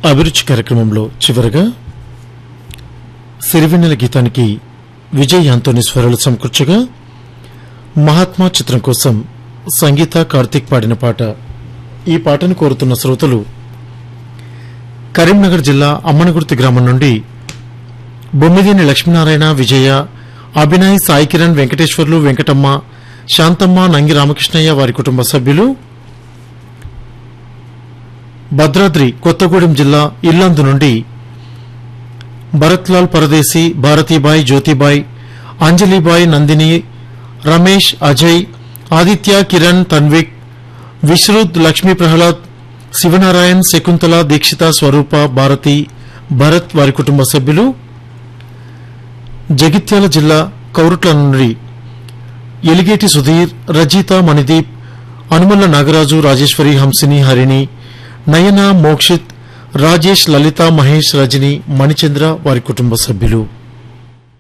అభిరుచి కార్యక్రమంలో చివరగా సిరివెన్నెల గీతానికి విజయ్ యాంతోని స్వరాలు సమకూర్చగా మహాత్మా చిత్రం కోసం సంగీత కార్తీక్ పాడిన పాట ఈ పాటను కోరుతున్న శ్రోతలు కరీంనగర్ జిల్లా అమ్మనగుర్తి గ్రామం నుండి బొమ్మిదేని లక్ష్మీనారాయణ విజయ అభినయ్ సాయి కిరణ్ వెంకటేశ్వర్లు వెంకటమ్మ శాంతమ్మ నంగి రామకృష్ణయ్య వారి కుటుంబ సభ్యులు భద్రాద్రి కొత్తగూడెం జిల్లా ఇల్లందు నుండి భరత్లాల్ పరదేశీ భారతీబాయ్ జ్యోతిబాయ్ అంజలిబాయ్ నందిని రమేష్ అజయ్ ఆదిత్య కిరణ్ తన్విక్ విశ్రుత్ లక్ష్మీ ప్రహ్లాద్ శివనారాయణ్ శకుంతల దీక్షిత స్వరూప భారతి భరత్ వారి కుటుంబ సభ్యులు జగిత్యాల జిల్లా కౌరుట్ల నుండి ఎలిగేటి సుధీర్ రజిత మణిదీప్ అనుమల్ల నాగరాజు రాజేశ్వరి హంసిని హరిణి నయన మోక్షిత్ రాజేష్ లలిత మహేష్ రజని మణిచంద్ర వారి కుటుంబ సభ్యులు